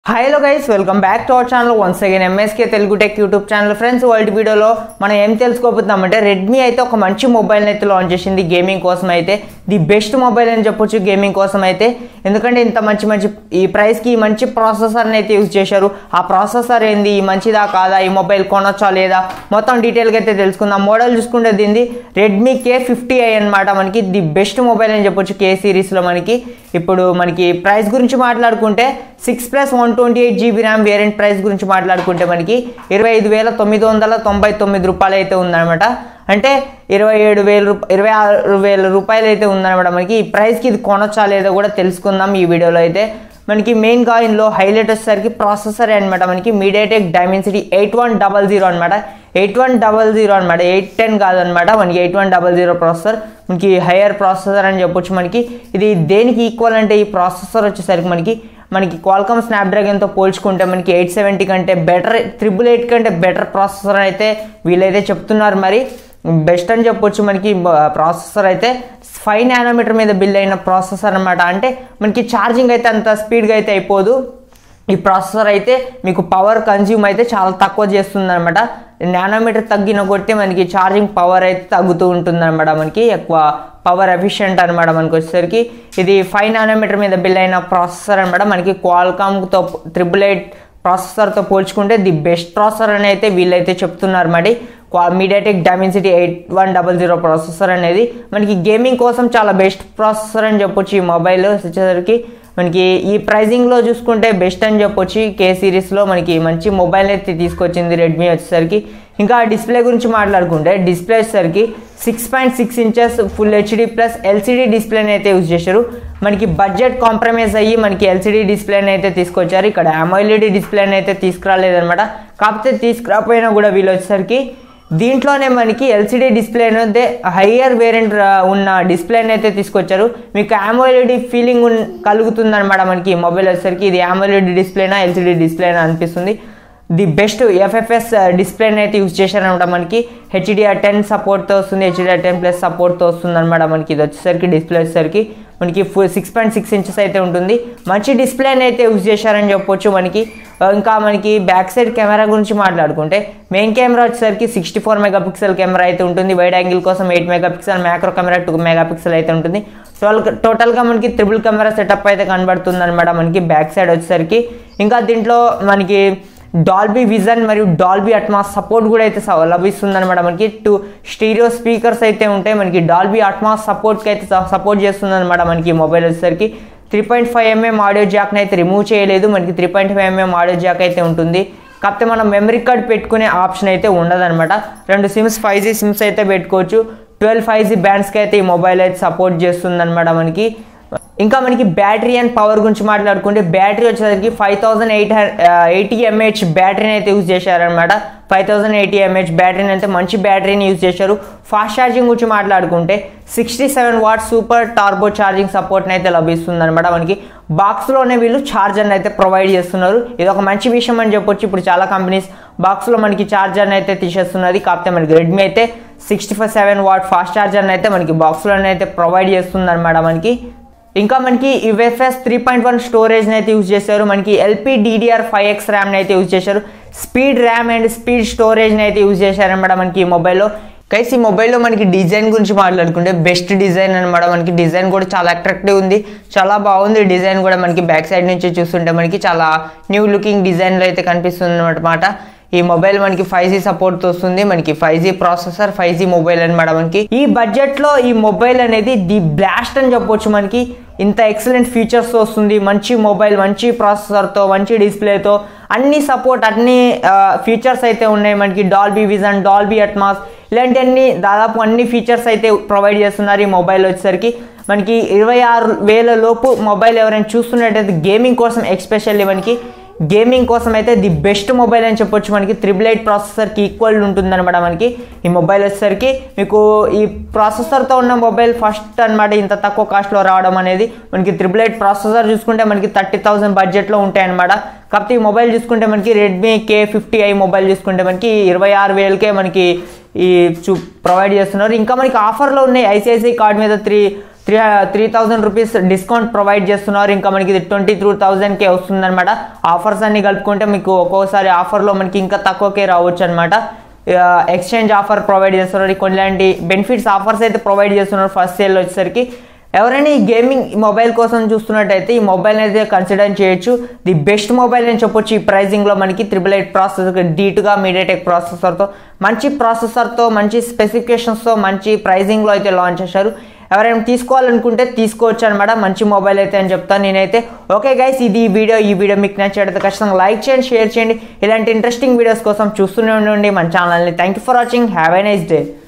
hello guys welcome back to our channel once again MSK Telugu tech YouTube channel friends world వీడియోలో మనం ఏం తెలుసుకోబోతున్నామంటే Redmi అయితే ఒక మంచి మొబైల్ అయితే లాంచ్ చేసింది గేమింగ్ కోసం అయితే ది బెస్ట్ మొబైల్ అని చెప్పొచ్చు గేమింగ్ కోసం అయితే ఎందుకంటే ఇంత మంచి మంచి ఈ ప్రైస్కి మంచి ప్రాసెసర్ని అయితే యూజ్ చేశారు ఆ ప్రాసెసర్ ఏంది మంచిదా కాదా ఈ మొబైల్ కొనొచ్చా లేదా మొత్తం డీటెయిల్గా అయితే తెలుసుకుందాం మోడల్ చూసుకుంటే దీన్ని రెడ్మీ కే ఫిఫ్టీ ఐ అనమాట మనకి ది బెస్ట్ మొబైల్ అని చెప్పొచ్చు కే సిరీస్లో మనకి ఇప్పుడు మనకి ప్రైస్ గురించి మాట్లాడుకుంటే six plus one twenty eight GB RAM variant price గురించి మాట్లాడుకుంటే మనకి ఇరవై ఐదు వేల తొమ్మిది వందల తొంభై తొమ్మిది రూపాయలు అయితే ఉందన్నమాట అంటే ఇరవై ఏడు వేల రూప ఇరవై ఆరు వేల రూపాయలు అయితే ఉందన్నమాట మనకి ఈ ప్రైస్కి ఇది కొనొచ్చా లేదో కూడా తెలుసుకుందాం ఈ వీడియోలో అయితే మనకి మెయిన్గా ఇందులో హైలైట్ వచ్చేసరికి ప్రాసెసర్ అనమాట మనకి MediaTek Dimensity eight one double zero అనమాట ఎయిట్ వన్ డబల్ జీరో అనమాట ఎయిట్ టెన్ కాదనమాట మనకి eight one double zero processor మనకి హయ్యర్ ప్రాసెసర్ అని చెప్పొచ్చు మనకి ఇది దేనికి ఈక్వల్ అంటే ఈ ప్రాసెసర్ వచ్చేసరికి మనకి మనకి క్వాల్కమ్ స్నాప్డ్రాగన్తో పోల్చుకుంటే మనకి ఎయిట్ సెవెంటీ కంటే బెటర్ త్రిబుల్ ఎయిట్ కంటే బెటర్ ప్రాసెసర్ అయితే వీళ్ళైతే చెప్తున్నారు మరి బెస్ట్ అని చెప్పొచ్చు మనకి ప్రాసెసర్ అయితే ఫైవ్ నానోమీటర్ మీద బిల్డ్ అయిన ప్రాసెసర్ అనమాట అంటే మనకి ఛార్జింగ్ అయితే అంత స్పీడ్గా అయితే అయిపోదు ఈ ప్రాసెసర్ అయితే మీకు పవర్ కన్జ్యూమ్ అయితే చాలా తక్కువ చేస్తుంది అనమాట నానోమీటర్ తగ్గిన కొట్టి మనకి ఛార్జింగ్ పవర్ అయితే తగ్గుతూ ఉంటుంది అనమాట మనకి ఎక్కువ పవర్ ఎఫిషియెంట్ అనమాట మనకి వచ్చేసరికి ఇది ఫైవ్ నానోమీటర్ మీద బిల్ అయిన ప్రాసెసర్ అనమాట మనకి క్వాల్కామ్తో త్రిబుల్ ఎయిట్ ప్రాసెసర్తో పోల్చుకుంటే ది బెస్ట్ ప్రాసెసర్ అని అయితే వీళ్ళైతే చెప్తున్నారు మరి క్వా MediaTek Dimensity eight one double zero processor అనేది మనకి గేమింగ్ కోసం చాలా బెస్ట్ ప్రాసెసర్ అని చెప్పొచ్చు ఈ మొబైల్ వచ్చేసరికి మనకి ఈ ప్రైజింగ్లో చూసుకుంటే బెస్ట్ అని చెప్పొచ్చు కే సిరీస్లో మనకి మంచి మొబైల్ అయితే తీసుకొచ్చింది రెడ్మీ వచ్చేసరికి ఇంకా డిస్ప్లే గురించి మాట్లాడుకుంటే డిస్ప్లే వచ్చేసరికి six point six inches full HD plus LCD డిస్ప్లేని అయితే యూజ్ చేశారు మనకి బడ్జెట్ కాంప్రమైజ్ అయ్యి మనకి ఎల్సిడి డిస్ప్లేని అయితే తీసుకొచ్చారు ఇక్కడ అమోయిలిడి డిస్ప్లేని అయితే తీసుకురాలేదనమాట కాకపోతే తీసుకురాపోయినా కూడా వీళ్ళు వచ్చేసరికి దీంట్లోనే మనకి ఎల్సిడి డిస్ప్లే అనేది హయ్యర్ వేరియంట్ ఉన్న డిస్ప్లేని అయితే తీసుకొచ్చారు మీకు ఆమోలెడ్ ఫీలింగ్ కలుగుతుంది అనమాట మనకి మొబైల్ వచ్చేసరికి ఇది ఆమోలెడ్ డిస్ప్లేనా ఎల్సిడి డిస్ప్లేనా అనిపిస్తుంది ది బెస్ట్ ఎఫ్ఎఫ్ఎస్ డిస్ప్లేని అయితే యూజ్ చేశారనమాట మనకి హెచ్డిఆర్ టెన్ సపోర్ట్తో వస్తుంది హెచ్డిఆర్ టెన్ ప్లస్ సపోర్ట్తో వస్తుంది అనమాట మనకి ఇది వచ్చేసరికి డిస్ప్లే వచ్చేసరికి మనకి full six point six inches అయితే ఉంటుంది మంచి డిస్ప్లేని అయితే యూజ్ చేశారని చెప్పొచ్చు మనకి ఇంకా మనకి బ్యాక్ సైడ్ కెమెరా గురించి మాట్లాడుకుంటే మెయిన్ కెమెరా వచ్చేసరికి సిక్స్టీ ఫోర్ మెగాపిక్సెల్ కెమెరా అయితే ఉంటుంది వైడ్ యాంగిల్ కోసం eight megapixel macro camera two megapixel అయితే ఉంటుంది ట్వెల్వ్ టోటల్గా మనకి త్రిబుల్ కెమెరా సెటప్ అయితే కనబడుతుంది అనమాట మనకి బ్యాక్ సైడ్ వచ్చేసరికి ఇంకా దీంట్లో మనకి డాల్బీ విజన్ మరియు డాల్బీ అట్మాస్ సపోర్ట్ కూడా అయితే లభిస్తుంది అనమాట మనకి టూ స్టీరియో స్పీకర్స్ అయితే ఉంటాయి మనకి డాల్బీ అట్మాస్ సపోర్ట్కి అయితే సపోర్ట్ చేస్తుంది అనమాట మనకి మొబైల్ వచ్చేసరికి three point five mm audio జాక్ని అయితే రిమూవ్ చేయలేదు మనకి three point five mm audio jack అయితే ఉంటుంది కాకపోతే మనం మెమరీ కార్డ్ పెట్టుకునే ఆప్షన్ అయితే ఉండదన్నమాట రెండు సిమ్స్ ఫైవ్ జీ సిమ్స్ అయితే పెట్టుకోవచ్చు ట్వెల్వ్ ఫైవ్ జీ బ్యాండ్స్కి అయితే ఈ మొబైల్ అయితే సపోర్ట్ చేస్తుంది అనమాట మనకి ఇంకా మనకి బ్యాటరీ అండ్ పవర్ గురించి మాట్లాడుకుంటే బ్యాటరీ వచ్చేసరికి five thousand eight eighty MH బ్యాటరీని అయితే యూజ్ చేశారనమాట ఫైవ్ థౌసండ్ ఎయిటీ ఎంహెచ్ బ్యాటరీని అయితే మంచి బ్యాటరీని యూజ్ చేశారు ఫాస్ట్ ఛార్జింగ్ గురించి మాట్లాడుకుంటే sixty seven watt super turbo charging సపోర్ట్ని అయితే లభిస్తుంది అనమాట మనకి బాక్స్లోనే వీళ్ళు ఛార్జర్ని అయితే ప్రొవైడ్ చేస్తున్నారు ఇది ఒక మంచి విషయం అని చెప్పొచ్చు ఇప్పుడు చాలా కంపెనీస్ బాక్స్లో మనకి ఛార్జర్ని అయితే తీసేస్తున్నది కాకపోతే మనకి రెడ్మీ అయితే sixty five seven watt fast ఛార్జర్ని అయితే మనకి బాక్స్లోనే అయితే ప్రొవైడ్ చేస్తుంది అనమాట మనకి ఇంకా మనకి యుఎఫ్ఎస్ త్రీ పాయింట్ వన్ స్టోరేజ్ని అయితే యూజ్ చేశారు మనకి ఎల్పీ డిడిఆర్ ఫైవ్ ఎక్స్ ర్యామ్ని అయితే యూజ్ చేశారు స్పీడ్ ర్యామ్ అండ్ స్పీడ్ స్టోరేజ్ని అయితే యూజ్ చేశారనమాట మనకి ఈ మొబైల్లో కైస్ ఈ మొబైల్లో మనకి డిజైన్ గురించి మాట్లాడుకుంటే బెస్ట్ డిజైన్ అనమాట మనకి డిజైన్ కూడా చాలా అట్రాక్టివ్ ఉంది చాలా బాగుంది డిజైన్ కూడా మనకి బ్యాక్ సైడ్ నుంచి చూస్తుంటే మనకి చాలా న్యూ లుకింగ్ డిజైన్లో అయితే కనిపిస్తుంది అనమాట ఈ మొబైల్ మనకి ఫైవ్ జీ సపోర్ట్ వస్తుంది మనకి five G processor five G mobile అనమాట మనకి ఈ బడ్జెట్ లో ఈ మొబైల్ అనేది ది బ్లాస్ట్ అని చెప్పొచ్చు మనకి ఇంత ఎక్సలెంట్ ఫీచర్స్ వస్తుంది మంచి మొబైల్ మంచి ప్రాసెసర్తో మంచి డిస్ప్లేతో అన్ని సపోర్ట్ అన్ని ఫీచర్స్ అయితే ఉన్నాయి మనకి డాల్బీ విజన్ డాల్బీ అట్మాస్ ఇలాంటివన్నీ దాదాపు అన్ని ఫీచర్స్ అయితే ప్రొవైడ్ చేస్తున్నారు ఈ మొబైల్ వచ్చేసరికి మనకి ఇరవై ఆరు వేల లోపు మొబైల్ ఎవరైనా చూస్తున్నట్టయితే గేమింగ్ కోసం ఎక్స్పెషల్లీ మనకి గేమింగ్ కోసం అయితే ది బెస్ట్ మొబైల్ అని చెప్పొచ్చు మనకి త్రిబుల్ ఎయిట్ ప్రాసెసర్కి ఈక్వల్ ఉంటుందన్నమాట మనకి ఈ మొబైల్ వచ్చేసరికి మీకు ఈ ప్రాసెసర్తో ఉన్న మొబైల్ ఫస్ట్ అనమాట ఇంత తక్కువ కాస్ట్లో రావడం అనేది మనకి త్రిబుల్ ఎయిట్ ప్రాసెసర్ చూసుకుంటే మనకి థర్టీ థౌసండ్ బడ్జెట్లో ఉంటాయి అనమాట కాకపోతే ఈ మొబైల్ చూసుకుంటే మనకి Redmi K fifty i mobile చూసుకుంటే మనకి ఇరవై ఆరు వేలకే మనకి ఈ చూ ప్రొవైడ్ చేస్తున్నారు ఇంకా మనకి ఆఫర్లో ఉన్నాయి ఐసిఐసిఐ కార్డ్ మీద three three three thousand rupees discount provide చేస్తున్నారు ఇంకా మనకి ఇది ట్వంటీ త్రీ థౌజండ్కే వస్తుందన్నమాట ఆఫర్స్ అన్ని కలుపుకుంటే మీకు ఒక్కోసారి ఆఫర్లో మనకి ఇంకా తక్కువకే రావచ్చు అనమాట ఎక్స్చేంజ్ ఆఫర్ ప్రొవైడ్ చేస్తున్నారు కొన్ని ఇలాంటి బెనిఫిట్స్ ఆఫర్స్ అయితే ప్రొవైడ్ చేస్తున్నారు ఫస్ట్ సేల్ వచ్చేసరికి ఎవరైనా ఈ గేమింగ్ మొబైల్ కోసం చూస్తున్నట్టయితే ఈ మొబైల్ అయితే కన్సిడర్ చేయొచ్చు ది బెస్ట్ మొబైల్ అని చెప్పొచ్చు ఈ ప్రైజింగ్లో మనకి త్రిబుల్ ఎయిట్ ప్రాసెసర్ డీటుగా మీడియాటెక్ ప్రాసెసర్తో మంచి ప్రాసెసర్తో మంచి స్పెసిఫికేషన్స్తో మంచి ప్రైజింగ్లో అయితే లాంచ్ చేశారు ఎవరైనా తీసుకోవాలనుకుంటే తీసుకోవచ్చు అనమాట మంచి మొబైల్ అయితే అని చెప్తాను నేనైతే ఓకే గైస్ ఇది ఈ వీడియో ఈ వీడియో మీకు నచ్చినట్లయితే ఖచ్చితంగా లైక్ చేయండి షేర్ చేయండి ఇలాంటి ఇంట్రెస్టింగ్ వీడియోస్ కోసం చూస్తూనే ఉండండి మన ఛానల్ని thank you for watching have a nice day